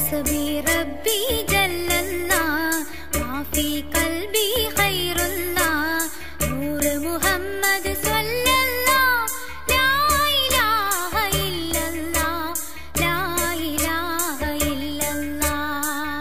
حسبي ربي جل الله ما في قلبي خير الله نور محمد صلى الله لا إله إلا الله لا إله إلا الله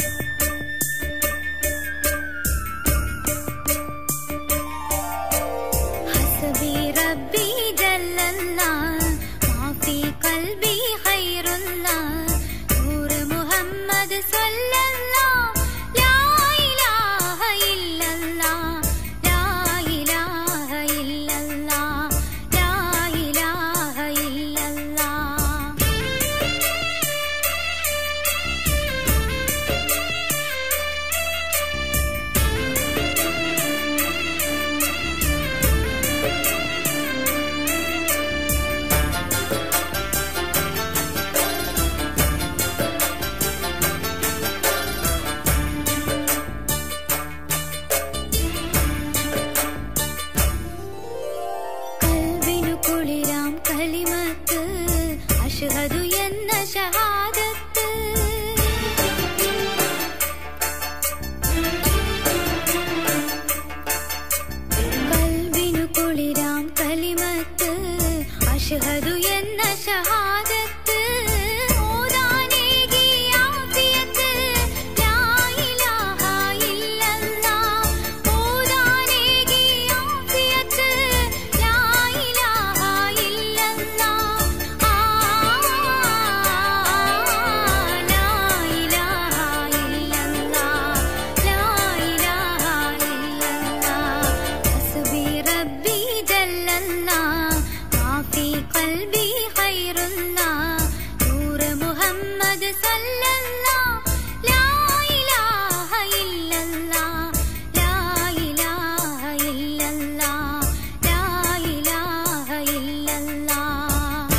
حسبي ربي جل الله ما في قلبي خير الله نور محمد صلى الله لا إله إلا الله لا إله إلا الله لا إله إلا الله കൽവിനു കുളിരാം കലിമത്ത് അഷ്ഹദു എന്ന ഷഹാദത്ത് കൽവിനു കുളിരാം കലിമത്ത് അഷ്ഹദു എന്ന ഷഹാദത്ത് ഓതാനേകി ആഫിയത്ത് ലാ ഇലാഹ ഇല്ലല്ലാഹ് ഓതാനേകി ആഫിയത്ത് ലാ ഇലാഹ ഇല്ലല്ലാഹ് ആ ലാ ഇലാഹ ഇല്ലല്ലാഹ് ലാ ഇലാഹ ഇല്ലല്ലാഹ് ഹസ്ബി റബ്ബി ജല്ലല്ലാഹ് മാ ഫീ ഖൽബി ഖൈറുല്ലാഹ് നൂർ മുഹമ്മദ് സല്ലല്ലാഹ് ലാ ഇലാഹ ഇല്ലല്ലാഹ് ലാ ഇലാഹ ഇല്ലല്ലാഹ് ലാ ഇലാഹ ഇല്ലല്ലാഹ്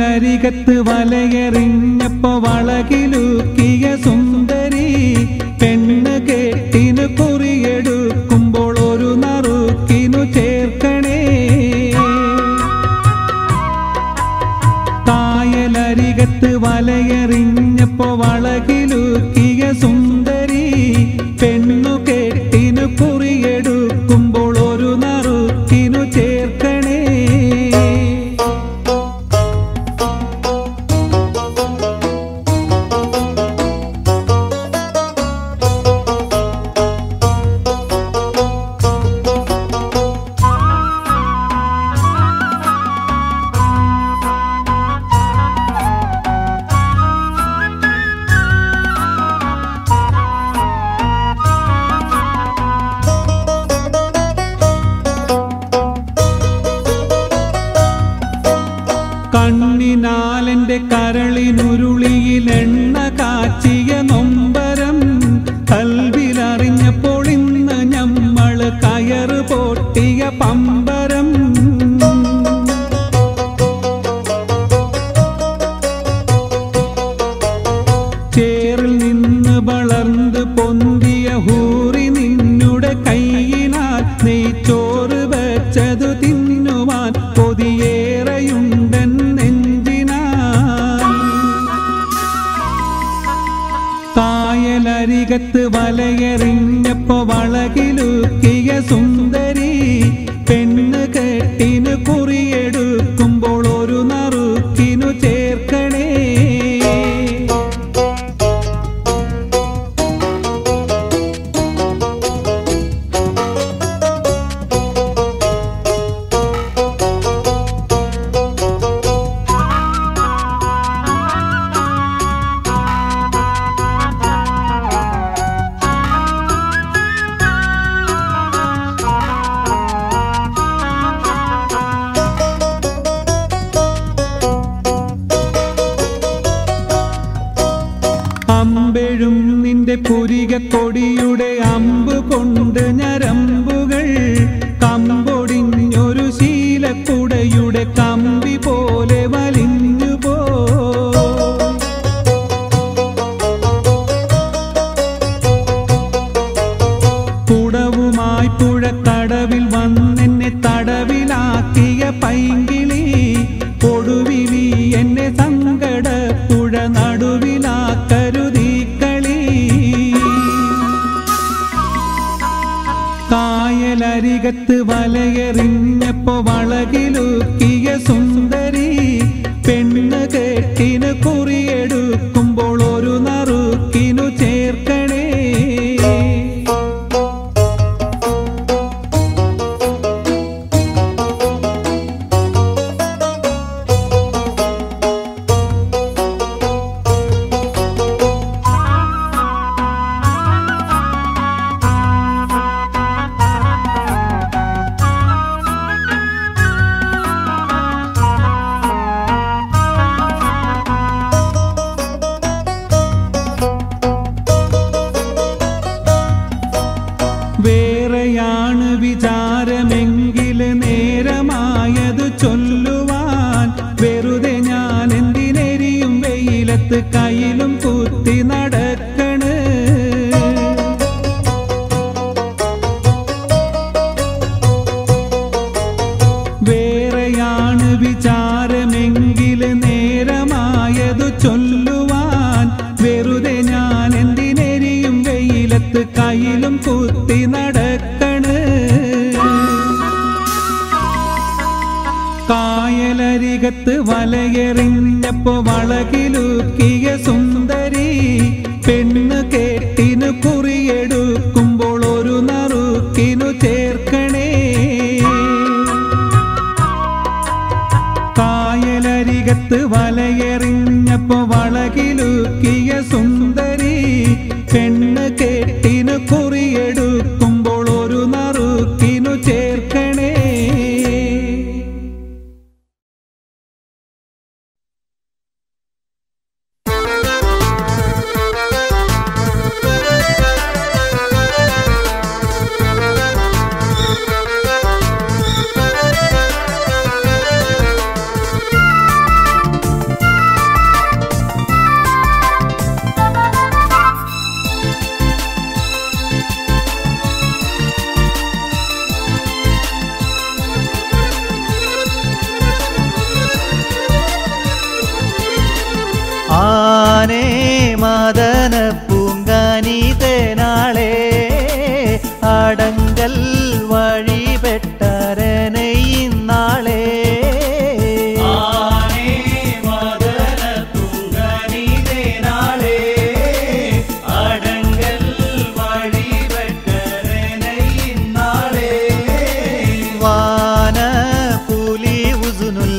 കായലരികത്ത് വലയെറിഞ്ഞപ്പോ വളകിലുക്കിയ സുന്ദരി പെണ്ണ് കെട്ടിനു കുറിയെടുക്കുമ്പോൾ ഒരു നറുക്കിനു ചേർക്കണേ കായലരികത്ത് വലയെറിഞ്ഞപ്പോ വളകിലുക്കിയ സുന്ദരി പെണ്ണു കെട്ടിനു കുറിയെടുക്കുമ്പോൾ ഒരു നറുക്കിനു ചേർക്കണേ കണ്ണിനാലെന്റെ കരളിനുരുളിയിൽ എണ്ണ കാച്ചിയ നൊമ്പരം കൽവിലറിഞ്ഞപ്പോൾ ഇന്ന് ഞമ്മള് കയറ് പൊട്ടിയ പമ്പരം ചേറിൽ നിന്ന് വളർന്ന് പൊന്തിയ ഹൂറി നിന്നുടെ കൈയിനാൽ നെയ്ച്ചോറ് വെച്ചതു തിന്നുവാൻ കൊതിയേറെയുണ്ടൻ നെഞ്ചിനാൽ കായലരികത്ത് വലയെറിഞ്ഞപ്പോ വളകിലുക്കിയ സുന്ദരി പെണ്ണ് കെട്ടിന് കുറിയെടുക്കുമ്പോൾ ഒരു നറുക്കിനു ചേർക്കണേ അമ്പെഴും നിന്റെ പുരിക കൊടിയുടെ അമ്പ് കൊണ്ട് ഞരമ്പുകൾ കമ്പൊടിഞ്ഞൊരു ശീലക്കുടയുടെ കമ്പി പോലെ വലിഞ്ഞു പോ കുടവുമായി പുഴക്കടവിൽ വന്നെന്നെ തടവിലാക്കിയ പൈങ്കിളി കൊടുവിലി എന്നെ സങ്കട പുഴ നടുവിലാക്കരുതീ കളി കായലരികത്ത് വലയെറിഞ്ഞപ്പോ വളകിലുക്കിയ സുന്ദരി പെണ്ണ് കെട്ടിന് കുറിയെടുക്കുമ്പോൾ ഒരു നറുക്കിനു ചേർക്കണേ വേറെയാണ് വിചാരമെങ്കിൽ നേരമായത് ചൊല്ലുവാൻ വെറുതെ ഞാൻ എന്തിനെരിയും വെയിലത്ത് കയ്യിലും കുത്തി നടക്കണ് വേറെയാണ് വിചാരമെങ്കിൽ നേരമായത് ചൊല്ലുവാൻ വെറുതെ ഞാൻ എന്തിനെരിയും വെയിലത്ത് കയ്യിലും കുത്തി നടക്കണ് കായലരികത്ത് വലയെറിഞ്ഞപ്പോ വളകിലുക്കിയ സുന്ദരി പെണ്ണ് കേട്ടിനു കുറിയെടുക്കുമ്പോൾ ഒരു നറുക്കിനു ചേർക്കണേ കായലരികത്ത് വലയെറിഞ്ഞപ്പോ വളകിലുക്കിയ സുന്ദരി പെണ്ണ് കെട്ടിനു കുറിയെടുക്കുമ്പോൾ ഒരു നറുക്കിനു ചേർക്കണേ മദന പൂങ്കാനിതനാളെ അടങ്കൽ വഴിപെട്ടരനെ ഇന്നാളെ ആനേ മദന തുങ്കനിതനാളേ അടങ്കൽ വഴിവെട്ടരനെ ഇന്നാളേ വാന പുലി ഉസുനുൽ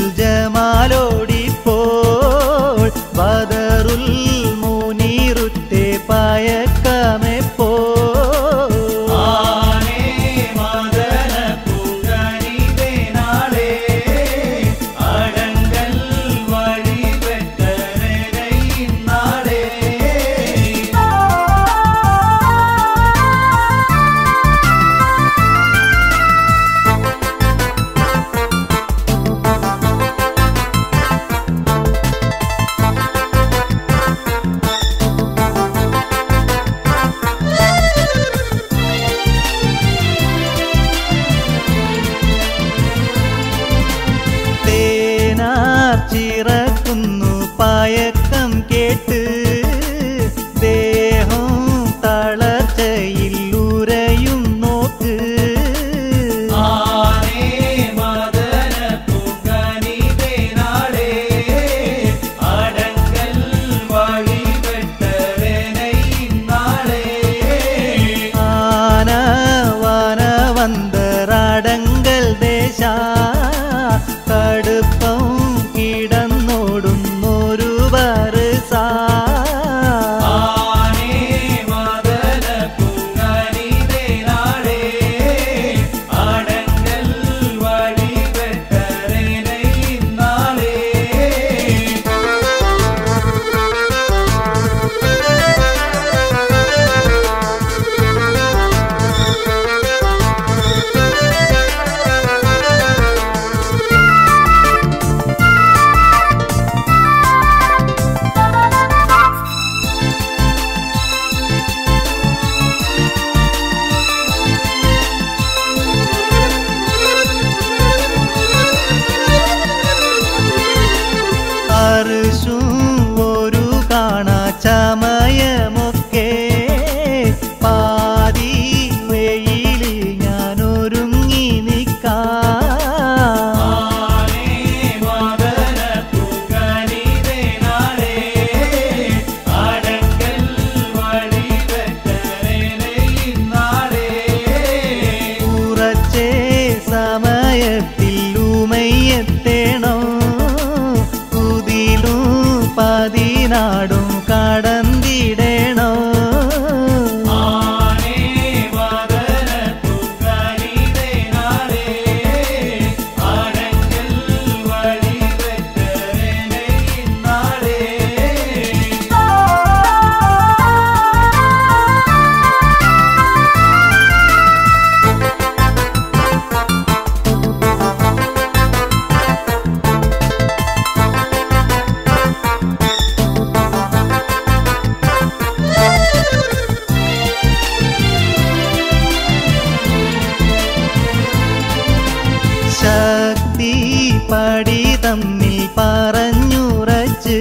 ജമാലോടിപ്പോൾ ബദറുൽ മുനീറുറ്റെ പയക്കമെപ്പോ ആനേ മദന തുങ്കനിതനാളേ അടങ്കൽ വഴിവെട്ടരനെ ഇന്നാളേ തേനാർ ചിറക്കുന്നു പയക്കം കേട്ട് ദേഹം തളർച്ചയിൽ ഉരയും നോക്ക് ആനേ മദന പൂങ്കനിതനാളേ അടങ്കൽ വഴിവെട്ടരനെ ഇന്നാളേ ആന വന വന്തറടങ്കൽ ദേശ കടുപ്പം കിടന്നോടുന്നൊരു വറുസാ ആനേ മദന പൂങ്കനിതനാളേ അടങ്കൽ വഴിവെട്ടരനെ ഇന്നാളേ അറുശും ഒരു കാണാ ചമയമൊക്കെ പാതി വെയിലിൽ ഞാനൊരുങ്ങി നിൽക്കാം ആനേ മദന പൂങ്കനിതനാളേ അടങ്കൽ വഴിവെട്ടരനെ ഇന്നാളേ ഉറച്ചേ സമയത്തിൽ ഉമയത്തേണം കുതിലും പതിനാടും കടന്നിടണം ആനേ മദന പൂങ്കനിതനാളേ അടങ്കൽ വഴിവെട്ടരനെ ഇന്നാളേ ശക്തി പടി തമ്മിൽ പറഞ്ഞുറച്ച്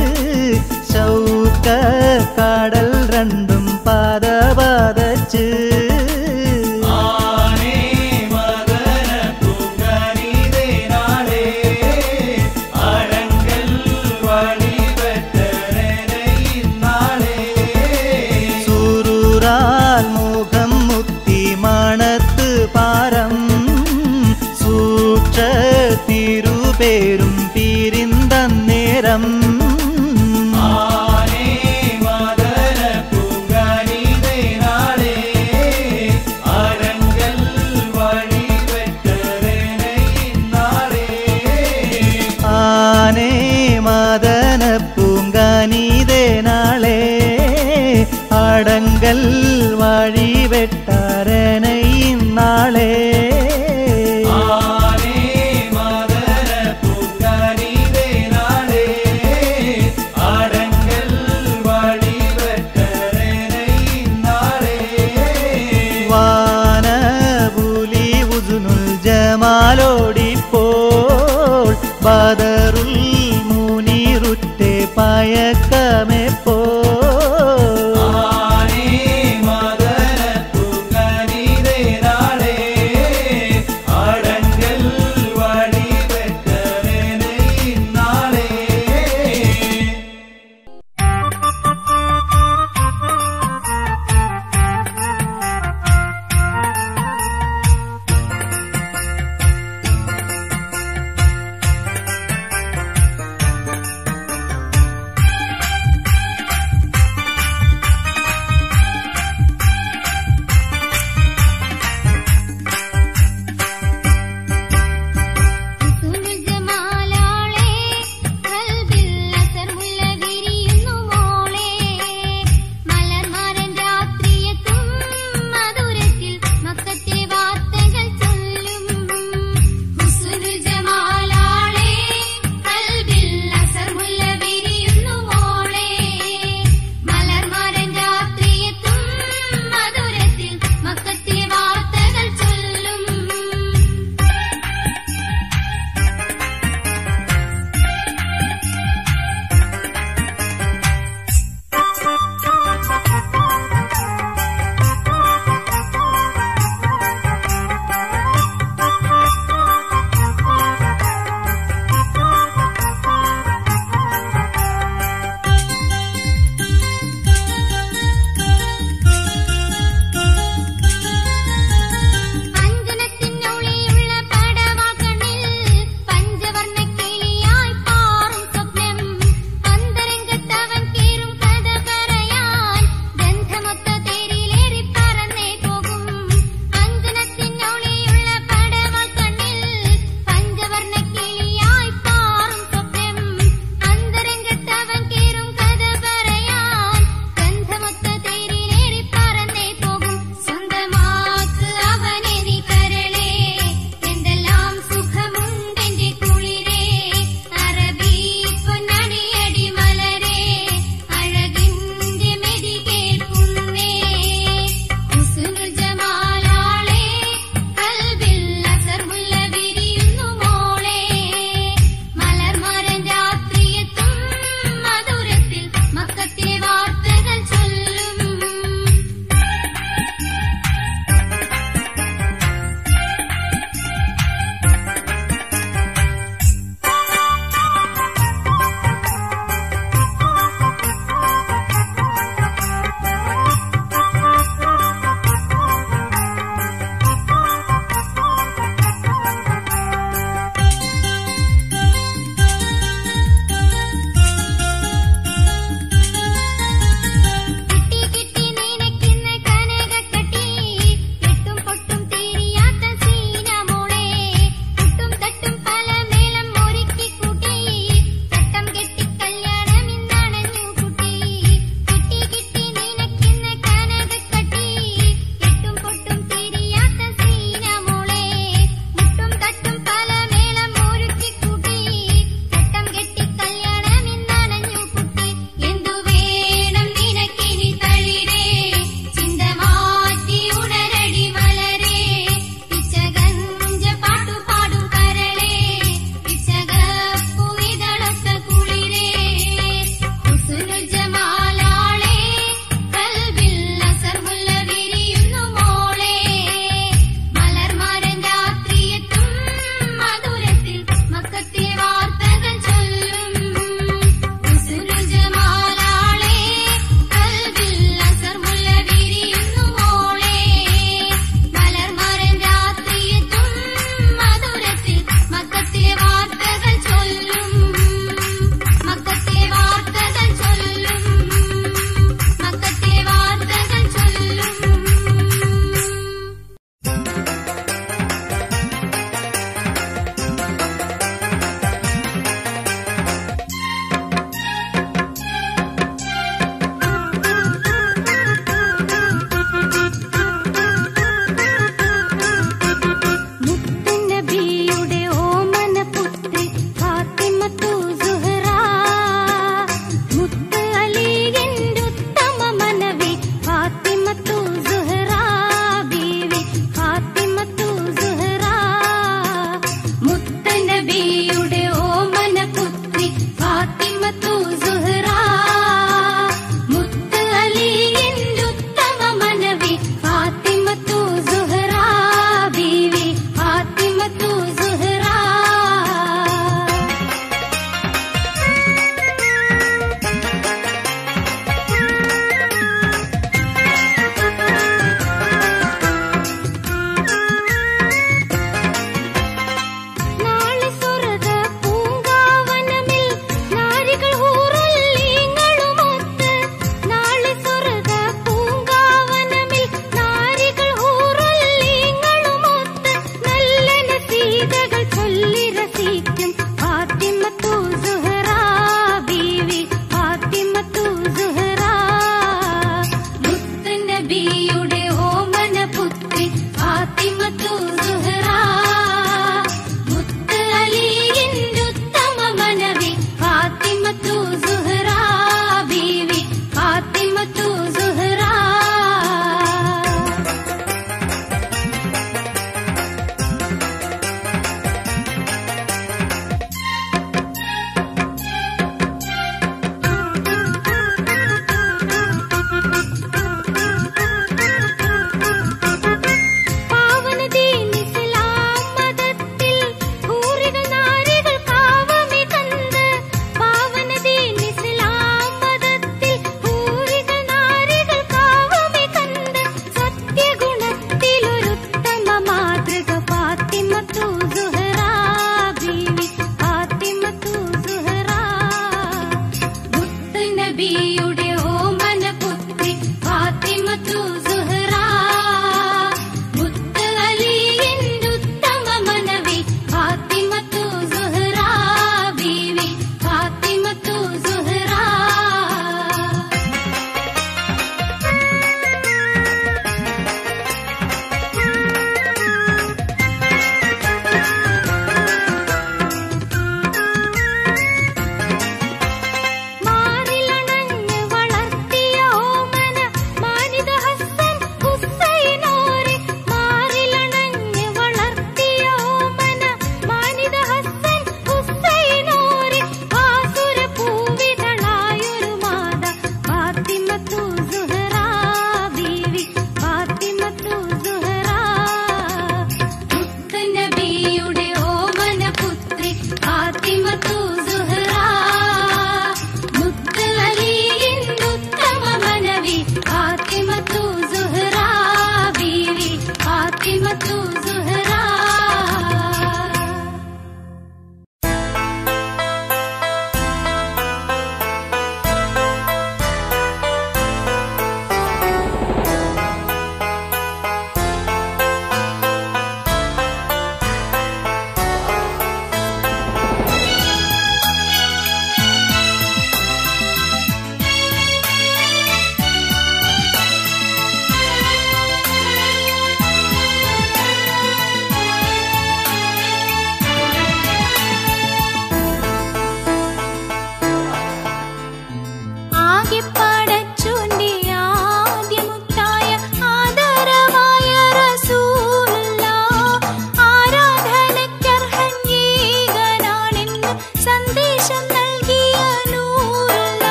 ശൗക കടൽ രണ്ടും പദപതച്ച് ആനേ മദന പൂങ്കനിതനാളേ അടങ്കൽ വഴിവെട്ടരനെ ഇന്നാളേ സുറുറാൽ മുഖം മുത്തി മണത്ത് പാരം സൂക്ഷ തിരുപേരും പിരിന്തന്നേരം ആനേ മദന പൂങ്കനിതനാളേ അടങ്കൽ വഴിവെട്ടരനെ ഇന്നാളേ ആനേ മദന പൂങ്കാനീതനാളെ അടങ്കൽ വഴി വെട്ടാരനൈ നാളെ ആനേ മദന പൂങ്കനിതനാളേ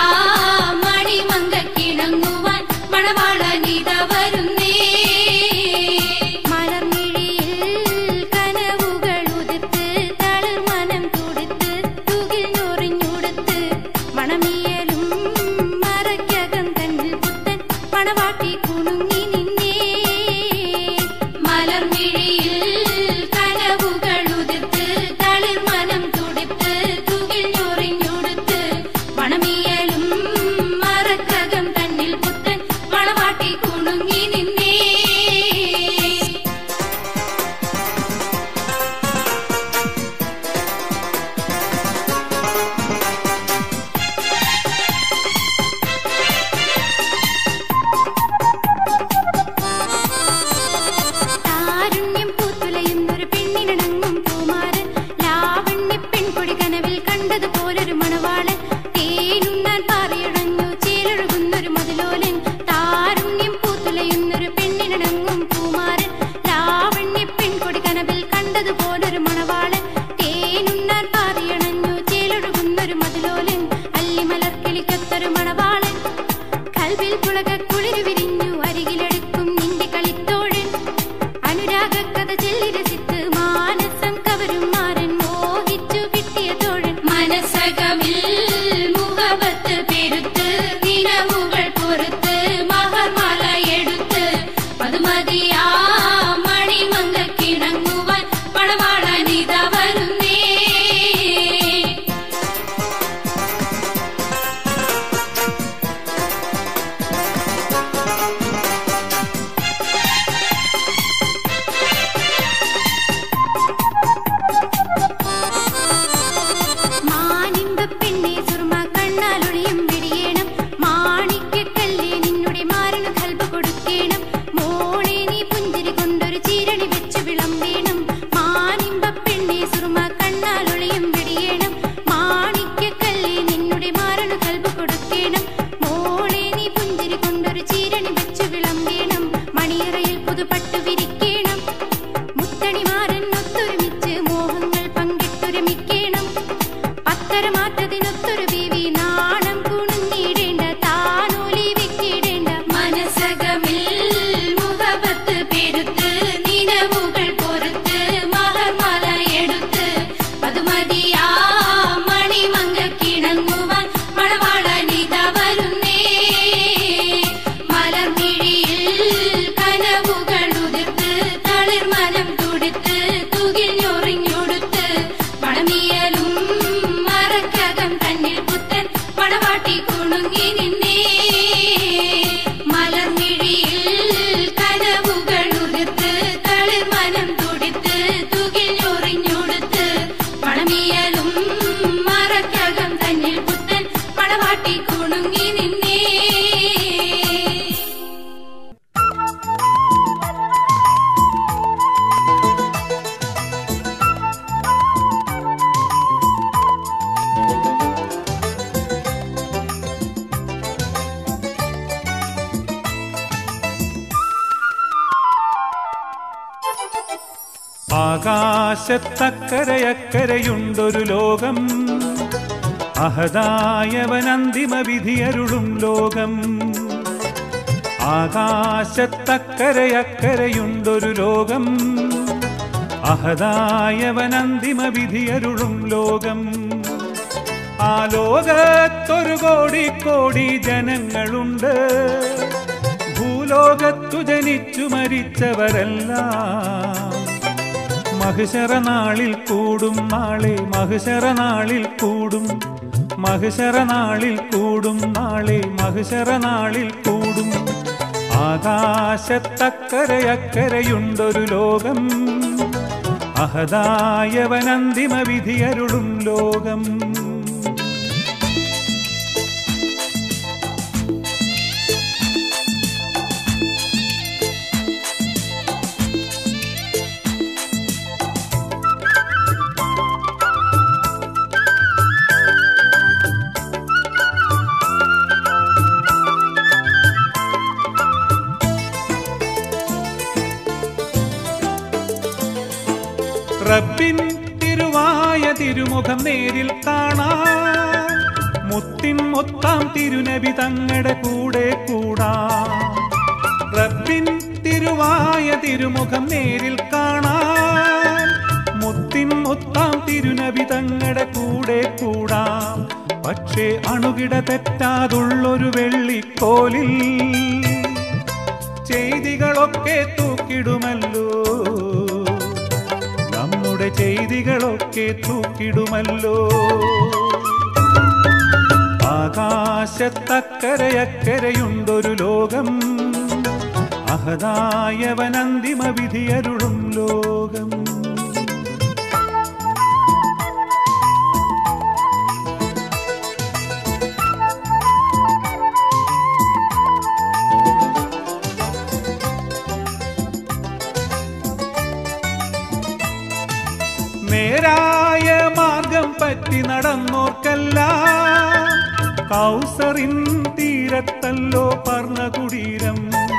മണിമങ്കക്കിണങ്ങുവാൻ മണവാളനിത വരുന്നേ മലർമിഴിയിൽ കനവുകൾ ഉതിർത്ത് തളിർമനം തുടിത്ത് തുകിൽ ഞൊറിഞ്ഞുടുത്ത് മണമിയലും മറയ്ക്കകം തന്നിൽ പുത്തൻ മണവാട്ടി കുണുങ്ങി നിന്നേ മലർമിഴിയിൽ കനവുകൾ ഉതിർത്ത് തളിർമനം തുടിത്ത് തുകിൽ ഞൊറിഞ്ഞുടുത്ത് മണമിയലും മറക്കകം തന്നിൽ പുത്തൻ മണവാട്ടി കുണുങ്ങി നിന്നേ താരുണ്യം പൂത്തുലയുന്നൊരു പെണ്ണിനിണങ്ങും പൂമാരൻ ലാവണ്യ പെൺകൊടി കനവിൽ കണ്ടതുപോലൊരു മണവാളൻ തേനുണ്ണാൻ പാറിയടഞ്ഞു ചേലൊഴുകുന്നൊരു മതിലോലൻ താരുണ്യം പൂത്തുലയുന്നൊരു പെണ്ണിനിണങ്ങും പൂമാരൻ ലാവണ്യ പെൺകൊടി കനവിൽ കണ്ടതുപോലൊരു മണവാളൻ തേനുണ്ണാൻ പാറിയണഞ്ഞു ചേലൊഴുകുന്നൊരു മതിലോലൻ അല്ലിമലർക്കിളിക്കൊത്തൊരു മണവാളൻ കൽവിൽ പുളക കുളിര് വിരിഞ്ഞു അരികിലെടുക്കും നിന്റെ കളിത്തോഴൻ അനുരാഗ കഥ ചൊല്ലി രസിത്ത് മാനസം കവരും മാരൻ മോഹിച്ചു കിട്ടിയ തോഴൻ മനസ്സകമിൽ മുഖവത്ത് പെരുത്ത് നിലവുകൾ പൊറുത്ത് മഹർമാല എടുത്ത് മധുമതിയാ മണിമങ്കക്കിണങ്ങുവാൻ പണവാളനിത വരുന്നേ മാനിമ്പ പെണ്ണെ സുർമ കണ്ണാലൊളിയും വിടിയേണം മാണിക്യക്കല്ലേ നിന്നുടെ മാരണു കൽബ് കൊടുക്കേണം മോളെ നീ പുഞ്ചിരി കൊണ്ടൊരു ചീരണി വെച്ച് വിളമ്പേണം മാനിമ്പ പെണ്ണെ സുർമ കണ്ണാലൊളിയും വിടിയേണം മാണിക്യക്കല്ലേ നിന്നുടെ മാരണു കൽബ് കൊടുക്കേണം മോളെ നീ പുഞ്ചിരി കൊണ്ടൊരു ചീരണി വെച്ച് വിളമ്പേണം മണിയറയിൽ പുതുപട്ടു വിരിക്കേണം മുത്തണിമാരൻ ഒത്തൊരുമിച്ച് മോഹങ്ങൾ പങ്കിട്ടൊരുമിക്കേണം പത്തരമാറ്റതിനൊത്തൊരു ബീവി നാണം കുണുങ്ങിയിടേണ്ട താനൂലി വെക്കിടേണ്ട മനസ്സകമിൽ മുഖപത്ത് പെരുത്ത് നിലവുകൾ പൊറുത്ത് മഹർമാല എടുത്ത് മധുമതിയാ മണിമങ്കക്കിണങ്ങുവാൻ മണവാളനിത വരുന്നേ മലർമിഴിയിൽ കനവുകൾ ഉതിർത്ത് തളിർമനം തുടിത്ത് തുകിൽ ഞൊറിഞ്ഞുടുത്ത് മണമിയലും മറക്കകം തന്നിൽ പുത്തൻ മണവാട്ടി കുണുങ്ങി നിന്നേ മലർമിഴിയിൽ കനവുകൾ ഉതിർത്ത് തളിർമനം തുടിത്ത് തുകിൽ ഞൊറിഞ്ഞുടുത്ത് മണമിയലും മറക്കകം തന്നിൽ പുത്തൻ മണവാട്ടി കുണുങ്ങി നിന്നേ ആകാശത്തക്കരയക്കരയുണ്ടൊരു ലോകം അഹദായവനന്തിമ വിധിയരുളും ലോകം ആകാശത്തക്കരയക്കരയുണ്ടൊരു ലോകം അഹദായവനന്തിമ വിധിയരുളും ലോകം ആ ലോകത്തൊരു കോടി കോടി ജനങ്ങളുണ്ട് ഭൂലോകത്തു ജനിച്ചു മരിച്ചവരെല്ലാം മഹിഷറ നാളിൽ കൂടും നാളെ മഹിഷറ നാളിൽ കൂടും മഹിഷറ നാളിൽ കൂടും നാളെ മഹിഷറ നാളിൽ കൂടും ആകാശത്തക്കരയക്കരയുണ്ടൊരു ലോകം അഹദായവനന്തിമ വിധിയരുളും ലോകം റബ്ബിൻ തിരുവായ തിരുമുഖം നേരിൽ കാണാൻ മുത്തിൻ മൊത്താം തിരുനബി തങ്ങളുടെ കൂടെ കൂടാ റബ്ബിൻ തിരുവായ തിരുമുഖം നേരിൽ കാണാൻ മുത്തിൻ മൊത്താം തിരുനബി തങ്ങളുടെ കൂടെ കൂടാം പക്ഷേ അണുകിട തെറ്റാതുള്ളൊരു വെള്ളിക്കോലിൽ ചെയ്തികളൊക്കെ തൂക്കിടുമല്ലോ നമ്മുടെ ചെയ്തികളൊക്കെ തൂക്കിടുമല്ലോ ആകാശത്തക്കരയക്കരയുണ്ടൊരു ലോകം അഹദായവൻ അന്തിമ വിധിയരുളും ലോകം നേരായ മാർഗം പറ്റി നടന്നോർക്കെല്ലാം കൗസറിൻ തീരത്തല്ലോ പർണകുടീരം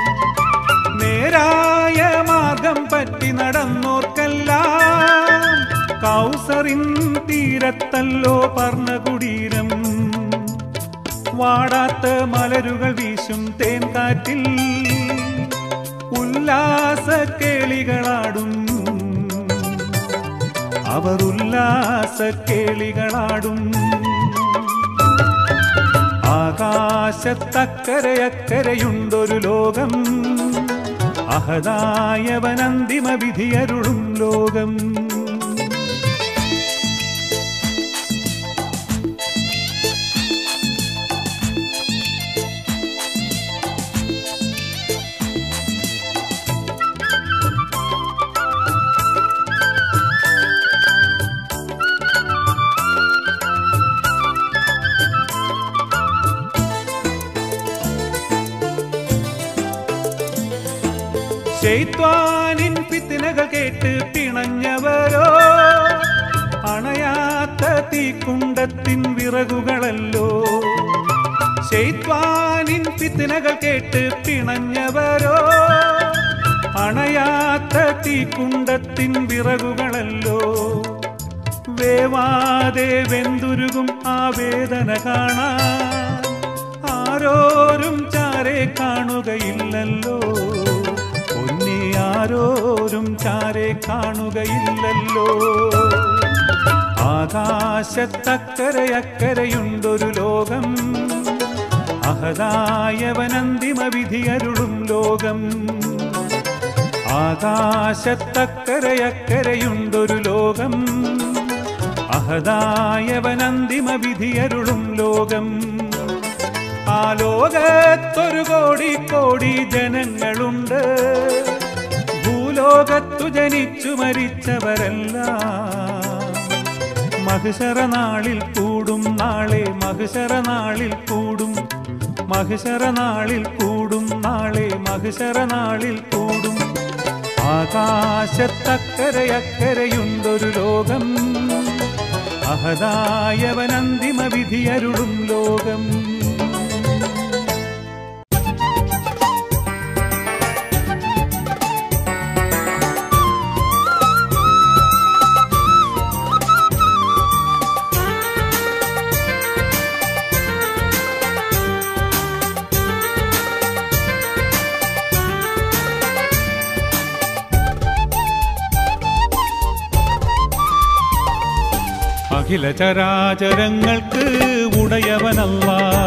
നേരായ മാർഗം പറ്റി നടന്നോർക്കെല്ലാം കൗസറിൻ തീരത്തല്ലോ പർണകുടീരം വാടാത്ത മലരുകൾ വീശും തേൻ കാറ്റിൽ ഉല്ലാസ കേളികളാടും അവർ ഉല്ലാസ കേളികളാടും ആകാശത്തക്കരയക്കരയുണ്ടൊരു ലോകം അഹദായവൻ അന്തിമ വിധിയരുളും ലോകം ശൈത്വാനിൻ ഫിത്തിനകൾ കേട്ട് പിണഞ്ഞവരോ അണയാത്ത തീക്കുണ്ടത്തിൻ വിറകുകളല്ലോ ശൈത്വാനിൻ ഫിത്തിനകൾ കേട്ട് പിണഞ്ഞവരോ അണയാത്ത തീക്കുണ്ടത്തിൻ വിറകുകളല്ലോ വേവാതെ വെന്തുരുകും ആ വേദന കാണാൻ ആരോരും ചാരെ കാണുകയില്ലല്ലോ പൊന്നെ ആരോരും ചാരെ കാണുകയില്ലല്ലോ ആകാശത്തക്കരയക്കരയുണ്ടൊരു ലോകം അഹദായവനന്തിമ വിധിയരുളും ലോകം ആകാശത്തക്കരയക്കരയുണ്ടൊരു ലോകം അഹദായവനന്തിമ വിധിയരുളും ലോകം ആ ലോകത്തൊരു കോടി കോടി ജനങ്ങളുണ്ട് ഭൂലോകത്തു ജനിച്ചു മരിച്ചവരെല്ലാം മഹിഷറ നാളിൽ കൂടും നാളെ മഹിഷറ നാളിൽ കൂടും മഹിഷറ നാളിൽ കൂടും നാളെ മഹിഷറ നാളിൽ കൂടും ആകാശത്തക്കരയക്കരയുണ്ടൊരു ലോകം അഹദായവനന്തിമ വിധിയരുളും ലോകം അഖില ചരാചരങ്ങൾക്ക് ഉടയവനല്ല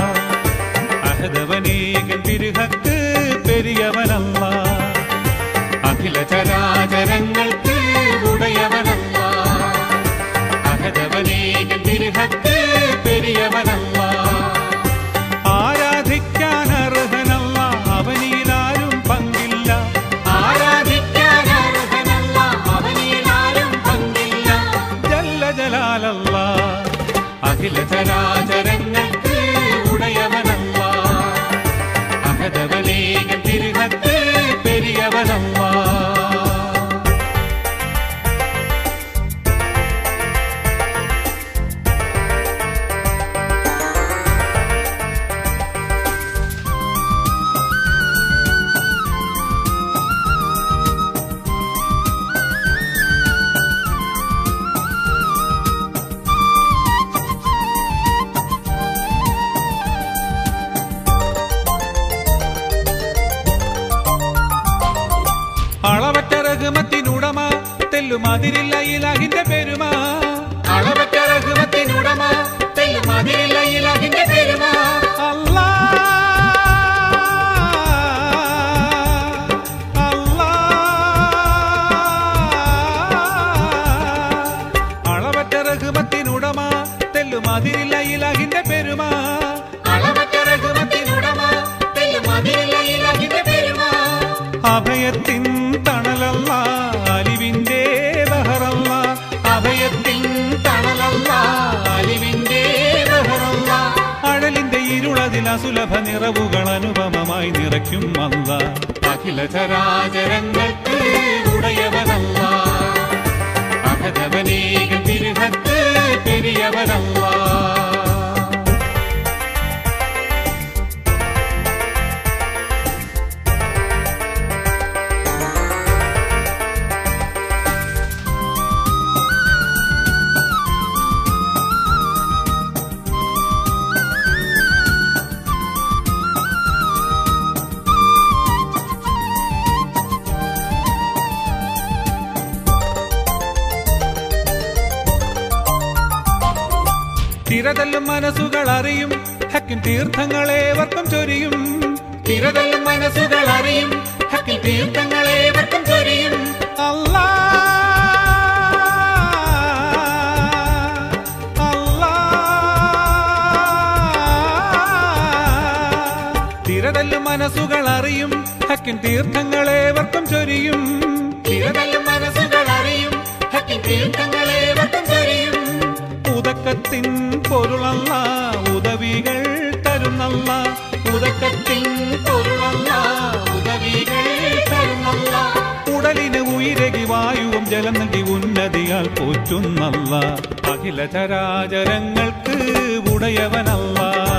അഹദവനേകൻ തിരുഹക്ക് പെരിയവനല്ല അഖില ചരാചരങ്ങൾക്ക് ഉടയവനല്ല അഹദവനേകൻ തിരുഹക്ക് പെരിയവനല്ല ആരാധിക്കാൻ അർഹനല്ല അവനിലാരും പങ്കില്ല ആരാധിക്കാൻ അർഹനല്ല അവനിലാരും പങ്കില്ല ജല്ല ജലാലല്ല അഖില ചരാചരങ്ങൾക്ക് ഉടയവനല്ല അഹദവൻ തെല്ലും അതിരില്ല ഇലാഹിന്റെ പെരുമ അളവറ്റ റഹ്മത്തിനുടമ തെല്ലും അതിരില്ല ഇലാഹിന്റെ പെരുമ അല്ലാ അല്ലാ അളവറ്റ റഹ്മത്തിനുടമ തെല്ലും അതിരില്ല ഇലാഹിന്റെ പെരുമ അളവറ്റ റഹ്മത്തിനുടമ തെല്ലും അതിരില്ല ഇലാഹിന്റെ പെരുമ അഭയത്തിൻ തണലല്ല അലിവിന്റെ ബഹറല്ല അഭയത്തിൻ തണലല്ല അലിവിന്റെ ബഹറല്ല അഴലിന്റെ ഇരുളതിൽ അസുലഭ നിറവുകൾ അനുപമമായി നിറയ്ക്കും അല്ല അഖില ചരാചരങ്ങൾക്ക് ഉടയവനല്ല അഹതവനേകം തിരുഹത്ത് പെരിയവനല്ല തിരതല്ലും മനസ്സുകൾ അറിയും ഹക്കിൻ തീർത്ഥങ്ങളേവർക്കും ചൊരിയും തിരതല്ലും മനസ്സുകൾ അറിയും ഹക്കിൽ തീർത്ഥങ്ങളേവർക്കും ചൊരിയും അല്ലാ അല്ലാ തിരതല്ലും മനസ്സുകൾ അറിയും ഹക്കിൻ തീർത്ഥങ്ങളേവർക്കും ചൊരിയും തിരതല്ലും മനസ്സുകൾ അറിയും ഹക്കിൽ തീർത്ഥങ്ങളേവർക്കും ചൊരിയും ഉദക്കത്തിൻ പൊരുളല്ല ഉദവികൾ തരുന്നല്ല ഉദക്കത്തിൻ പൊരുളല്ല ഉദവികൾ തരുന്നല്ല ഉടലിന് ഉയരകി വായുവും ജലം നൽകി ഉന്നതിയാൽ പോറ്റുന്നല്ല അഖില ചരാചരങ്ങൾക്ക് ഉടയവനല്ല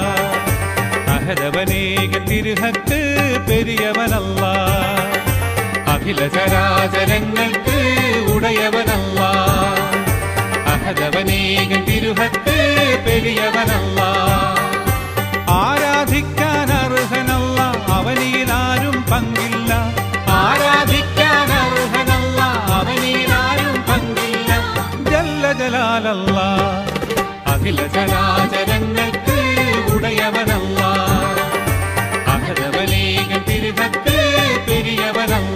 അഹദവനേക തിരുഹക്ക് പെരിയവനല്ല അഖില ചരാചരങ്ങൾക്ക് ഉടയവനല്ല അഹദവനേക തിരുഹക്ക് പെരിയവനല്ല ആരാധിക്കാൻ അർഹനല്ല അവനിലാരും പങ്കില്ല ആരാധിക്കാൻ അർഹനല്ല അവനിലാരും പങ്കില്ല ജല്ല ജലാലല്ല അഖില ചരാചരങ്ങൾക്ക് ഉടയവനല്ല അഹദവനേകം തിരുഹത്ത് പെരിയവനല്ല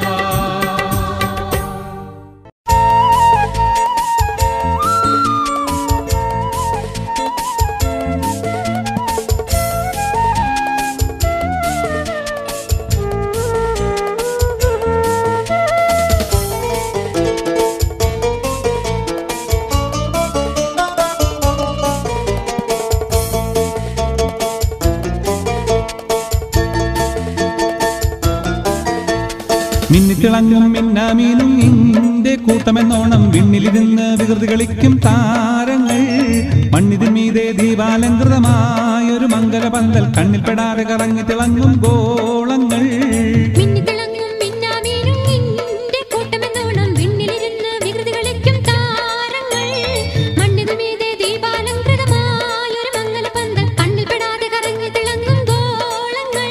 മിന്നിത്തിളങ്ങും മിന്നാമീനും നിന്റെ കൂട്ടമെന്നോണം വിണ്ണിലിരുന്ന് വികൃതി കളിക്കും താരങ്ങൾ മണ്ണിതിൻ മീതെ ദീപാലങ്കൃതമായൊരു മംഗലപന്തൽ കണ്ണിൽപ്പെടാതെ കറങ്ങി തിളങ്ങും ഗോളങ്ങൾ മിന്നിത്തിളങ്ങും മിന്നാമീനും നിന്റെ കൂട്ടമെന്നോണം വിണ്ണിലിരുന്ന് വികൃതി കളിക്കും താരങ്ങൾ മണ്ണിനു മീതെ ദീപാലങ്കൃതമായൊരു മംഗലപന്തൽ കണ്ണിൽപ്പെടാതെ കറങ്ങി തിളങ്ങും ഗോളങ്ങൾ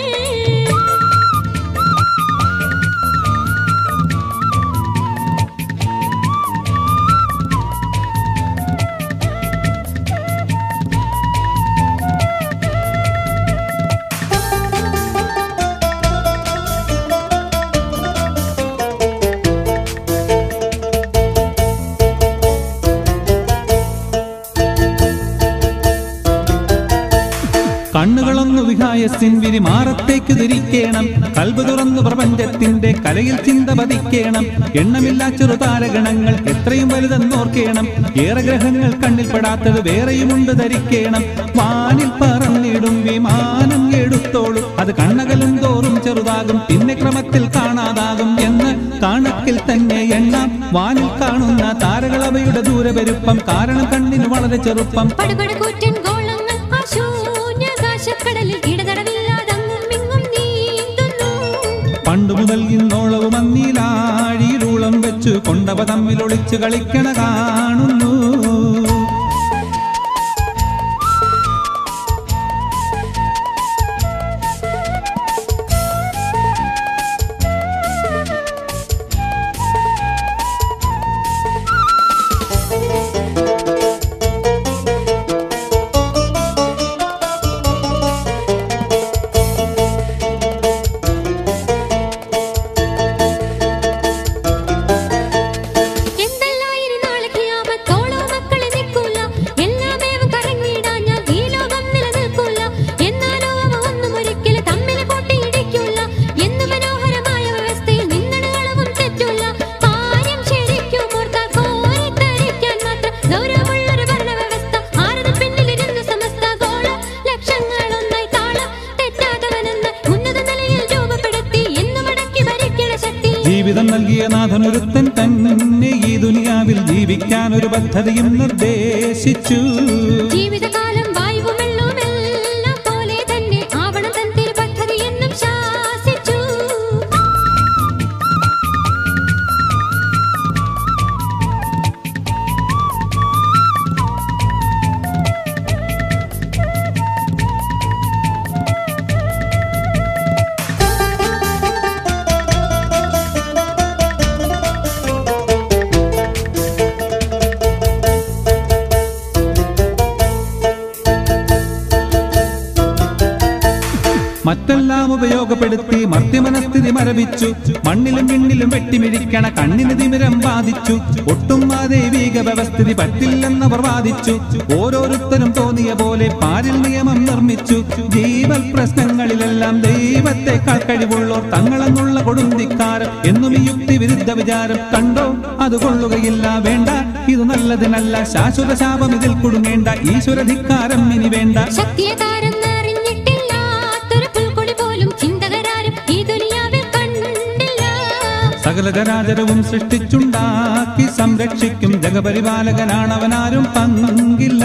കണ്ണുകളൊന്നു വിഹായസിൻ വിരി മാറത്തേക്ക് തിരിക്കേണം കൽബ് തുറന്നു പ്രപഞ്ചത്തിന്റെ കലയിൽ ചിന്ത പതിക്കേണം എണ്ണമില്ലാ ചെറുതാരഗണങ്ങൾ എത്രയും വലുതെന്നോർക്കേണം ഏറെ ഗ്രഹങ്ങൾ കണ്ണിൽപ്പെടാത്തത് വേറെയുമുണ്ട് ധരിക്കേണം വാനിൽ പറന്നിടും വിമാനം എടുത്തോളും അത് കണ്ണകലും തോറും ചെറുതാകും പിന്നെ ക്രമത്തിൽ കാണാതാകും എന്ന് കണക്കിൽ തന്നെ എണ്ണാം വാനിൽ കാണുന്ന താരകൾ അവയുടെ ദൂരപെരുപ്പം കാരണം കണ്ണിന് വളരെ ചെറുപ്പം പടുപടുകൂറ്റൻ ഗോളങ്ങൾ ആ ശൂന്യാകാശക്കടലിൽ ഇടതടവില്ലാതങ്ങും ഇങ്ങും നീന്തുന്നു പണ്ടു മുതൽ ഇന്നോളവും അന്നീലാഴിയിലൂളം വെച്ചു കൊണ്ടവ തമ്മിൽ ഒളിച്ചു കളിക്കണ കാണുന്നു ജീവിതം നൽകിയ നാഥനൊരുത്തൻ തന്നെ ഈ ദുനിയാവിൽ ജീവിക്കാൻ ഒരു പദ്ധതിയും നിർദ്ദേശിച്ചു ജീവിതകാലം വായുവും വെള്ളവും എല്ലാം പോലെ തന്നെ ആവണം തൻ തിരുപദ്ധതി എന്നും ശാസിച്ചു മറ്റെല്ലാം ഉപയോഗപ്പെടുത്തി മർത്യമനസ്ഥിതി മരവിച്ചു മണ്ണിലും വിണ്ണിലും വെട്ടിമിഴിക്കണ കണ്ണിന് തിമിരം ബാധിച്ചു ഒട്ടും ആ ദൈവീക വ്യവസ്ഥിതി പറ്റില്ലെന്നവർ വാദിച്ചു ഓരോരുത്തരും തോന്നിയ പോലെ പാരിൽ നിയമം നിർമ്മിച്ചു ജീവൽ പ്രശ്നങ്ങളിലെല്ലാം ദൈവത്തെക്കാൾ കഴിവുള്ളോർ തങ്ങളെന്നുള്ള കൊടുന്തിക്കാരം എന്നും ഈ യുക്തി വിരുദ്ധ വിചാരം കണ്ടോ അത് കൊള്ളുകയില്ല വേണ്ട ഇത് നല്ലതിനല്ല ശാശ്വത ശാപം ഇതിൽ കുടുങ്ങേണ്ട ഈശ്വരധിക്കാരം ഇനി വേണ്ട ശക്തിയെ താരെന്നറിഞ്ഞിട്ടില്ലാത്തൊരു പുൽക്കൊടി പോലും ചിന്തകരാരും ഈ ദുനിയാവിൽ കണ്ടില്ല സകല ചരാചരവും സൃഷ്ടിച്ചുണ്ടാക്കി സംരക്ഷിക്കും ജഗപരിപാലകനാണവനാരും പങ്കില്ല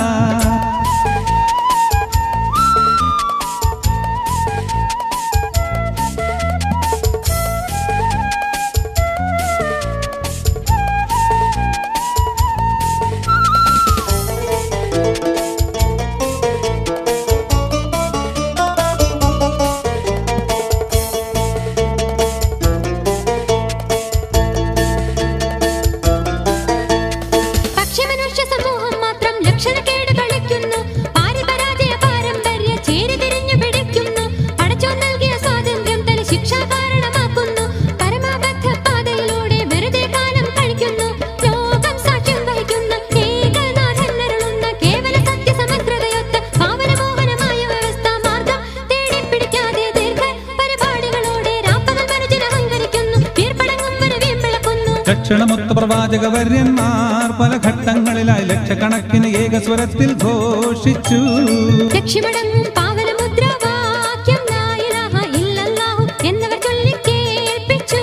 പക്ഷെ മനുഷ്യ സമൂഹം മാത്രം ലക്ഷണക്കേട് കളിക്കുന്നു പാരിപരാജയ പാരമ്പര്യ ചേരി തിരിഞ്ഞു പിടിക്കുന്നു പടച്ചോൻ നൽകിയ സ്വാതന്ത്ര്യം തനി ശിക്ഷാ കാരണമാക്കുന്നു പരമാബദ്ധ പാതയിലൂടെ വെറുതെ കാലം കഴിക്കുന്നു ലോകം സാക്ഷ്യം വഹിക്കുന്ന ഏകനാഥനരുളുന്ന കേവല സത്യസമഗ്രതയൊത്ത പാവനമോഹനമായ വ്യവസ്ഥ മാർഗം തേടി പിടിക്കാതെ ദീർഘ പരിപാടികളോടെ രാപ്പകൽ മനുഷ്യൻ അഹങ്കരിക്കുന്നു വീർപ്പടങ്ങും വരെ വീമ്പിളക്കുന്നു ലക്ഷണമൊത്ത പ്രവാചക വര്യന്മാർ പല ഘട്ടങ്ങളിലായി ലക്ഷക്കണക്കിന് ഏകസ്വരത്തിൽ ഘോഷിച്ചു ലക്ഷ്യമടങ്ങും പാവനമുദ്രാവാക്യം ലാ ഇലാഹ ഇല്ലല്ലാഹു എന്നവർ ചൊല്ലി കേൾപ്പിച്ചു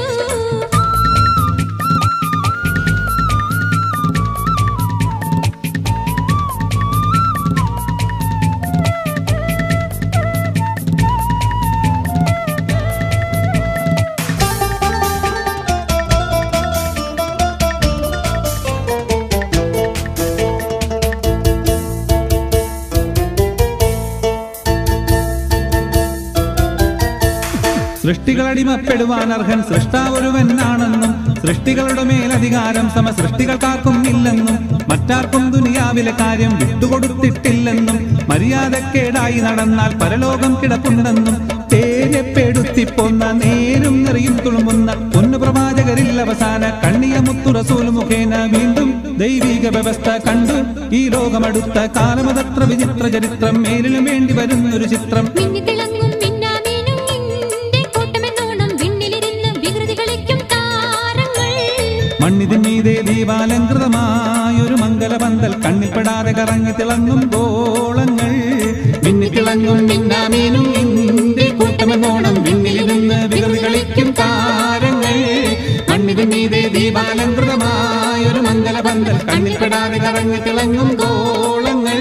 സൃഷ്ടികളടിമപ്പെടുവാൻ അർഹൻ സൃഷ്ടാവൊരുവനാണെന്നും സൃഷ്ടികളുടെ മേലധികാരം സമ സൃഷ്ടികൾക്കാർക്കും ഇല്ലെന്നും മറ്റാർക്കും ദുനിയാവിലെ കാര്യം വിട്ടുകൊടുത്തിട്ടില്ലെന്നും മര്യാദക്കേടായി നടന്നാൽ പരലോകം കിടപ്പുണ്ടെന്നും തേരെപ്പെടുത്തിപ്പൊന്ന നേരും നിറയും തുളുമ്പുന്ന പൊന്നു പ്രവാചകരിൽ അവസാന കണ്ണിയ മുത്തു റസൂൽ മുഖേന വീണ്ടും ദൈവിക വ്യവസ്ഥ കണ്ടു ഈ ലോകമടുത്ത കാലമതത്ര വിചിത്ര ചരിത്രം മേലിലും വേണ്ടി വരുന്നൊരു ചിത്രം മിന്നിത്തിളങ്ങും മിന്നാമീനും നിന്റെ കൂട്ടമെന്നോണം വിണ്ണിലിരുന്ന് വികൃതി കളിക്കും താരങ്ങൾ മണ്ണിതിന്മീതെ ദീപാലങ്കൃതമായൊരു മംഗലപന്തൽ കണ്ണിൽപ്പെടാതെ കറങ്ങി തിളങ്ങും ഗോളങ്ങൾ മിന്നിത്തിളങ്ങും മിന്നാമീനും നിന്റെ കൂട്ടമെന്നോണം വിണ്ണിലിരുന്ന് വികൃതി കളിക്കും താരങ്ങൾ മണ്ണിതിന്മീതെ ദീപാലങ്കൃതമായൊരു മംഗലപന്തൽ കണ്ണിൽപ്പെടാതെ കറങ്ങി തിളങ്ങും ഗോളങ്ങൾ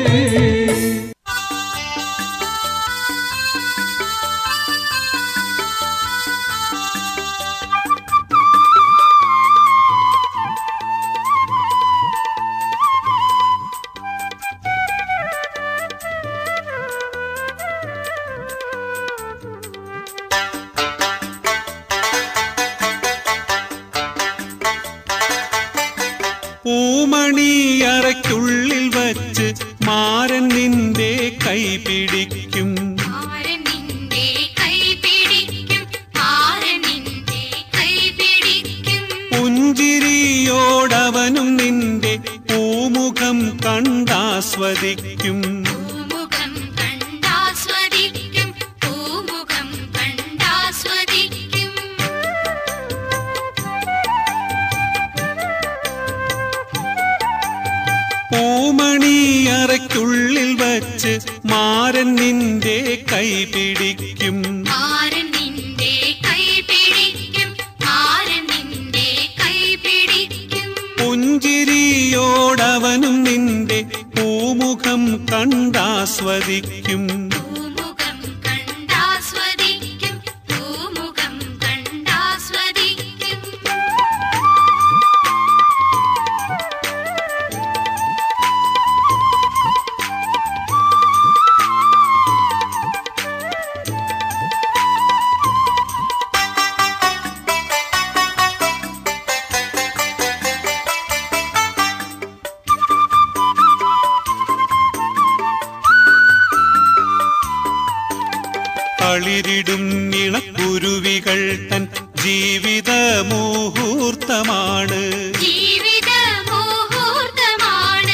പൂമണിയറയ്ക്കുള്ളിൽ വച്ച് മാരൻ നിന്റെ കൈ പിടിക്കും ആരൻ നിന്റെ കൈ പിടിക്കും ആരൻ നിന്റെ കൈ പിടിക്കും പുഞ്ചിരിയോടവനും നിന്റെ പൂമുഖം കണ്ടാസ്വദിക്കും പൂമുഖം കണ്ടാസ്വദിക്കും പൂമുഖം കണ്ടാസ്വദിക്കും പൂമണിയറയ്ക്കുള്ളിൽ വച്ച് മാരൻ നിന്റെ കൈ പിടിക്കും ആരൻ നിന്റെ കൈ പിടിക്കും ആരൻ പുഞ്ചിരിയോടവനും നിന്റെ പൂമുഖം കണ്ടാസ്വദിക്കും പൂമുഖം കണ്ടാസ്വദിക്കും പൂമുഖം കണ്ടാസ്വദിക്കും തളിരിടും ഇണക്കുരുവികൾ തൻ ജീവിത മുഹൂർത്തമാണ് ജീവിത മുഹൂർത്തമാണ്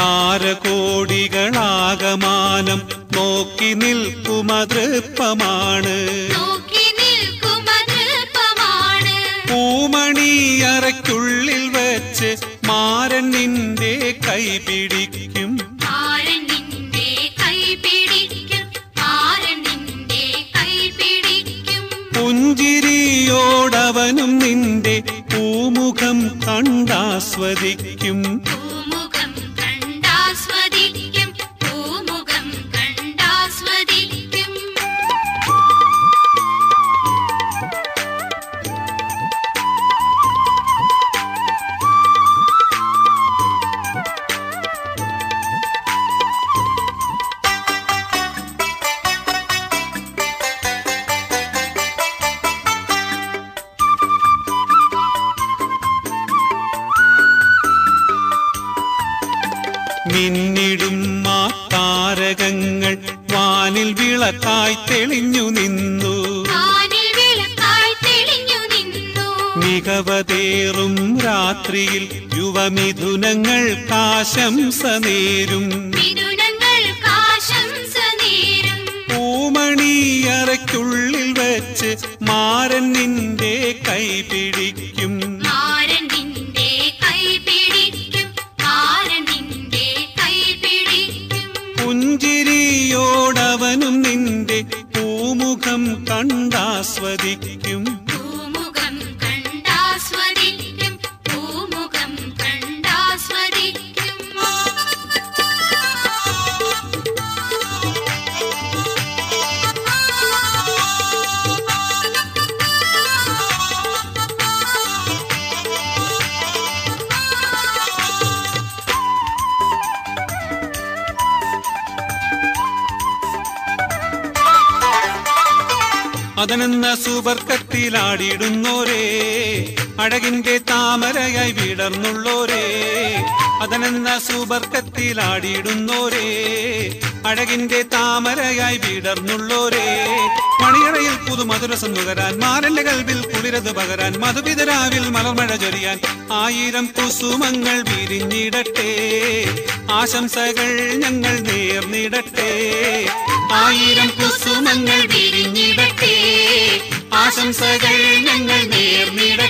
താരകോടികളാകമാനം നോക്കി നിൽക്കുമതൃപ്പമാണ് നോക്കി നിൽക്കുമതൃപ്പമാണ് പൂമണിയറയ്ക്കുള്ളിൽ വച്ച് മാരൻ നിന്റെ കൈ പിടിക്കും ആരൻ നിന്റെ കൈ പിടിക്കും ആരൻ നിന്റെ കൈ പിടിക്കും പുഞ്ചിരിയോടവനും നിന്റെ പൂമുഖം കണ്ടാസ്വദിക്കും പൂമുഖം കണ്ടാസ്വദിക്കും പൂമുഖം കണ്ടാസ്വദിക്കും മിന്നിടും ആ താരകങ്ങൾ വാനിൽ വിളക്കായി തെളിഞ്ഞു നിന്നു വാനിൽ വിളക്കായി തെളിഞ്ഞു നിന്നു മികവതേറും രാത്രിയിൽ യുവമിഥുനങ്ങൾ കാശംസ നേരും മിഥുനങ്ങൾ കാശംസ നേരും പൂമണിയറയ്ക്കുള്ളിൽ വെച്ച് മാരൻ നിന്റെ കൈ പിടിക്കും ആരൻ നിന്റെ കൈ പിടിക്കും ആരൻ നിന്റെ കൈ പിടിക്കും പുഞ്ചിരിയോടവനും നിന്റെ പൂമുഖം കണ്ടാസ്വദിക്കും പൂമുഖം കണ്ടാസ്വദിക്കും പൂമുഖം കണ്ടാസ്വദിക്കും അതനെന്ന സുബർക്കത്തിലാടിയിടുന്നോരേ അഴകിന്റെ താമരയായി വിടർന്നുള്ളോരേ അതനെന്ന സുബർക്കത്തിലാടിയിടുന്നോരേ അഴകിന്റെ താമരയായി വിടർന്നുള്ളോരേ മണിയറയിൽ പുതുമധുരസം നുകരാൻ മാരന്റെ കൽവിൽ കുളിരത് പകരാൻ മധുപിതരാവിൽ മലർമഴ ചൊരിയാൻ ആയിരം കുസുമങ്ങൾ വിരിഞ്ഞിടട്ടെ ആശംസകൾ ഞങ്ങൾ നേർന്നിടട്ടെ ആയിരം കുസുമങ്ങൾ വിരിഞ്ഞിടട്ടെ ആശംസകൾ ഞങ്ങൾ നേർന്നിടട്ടെ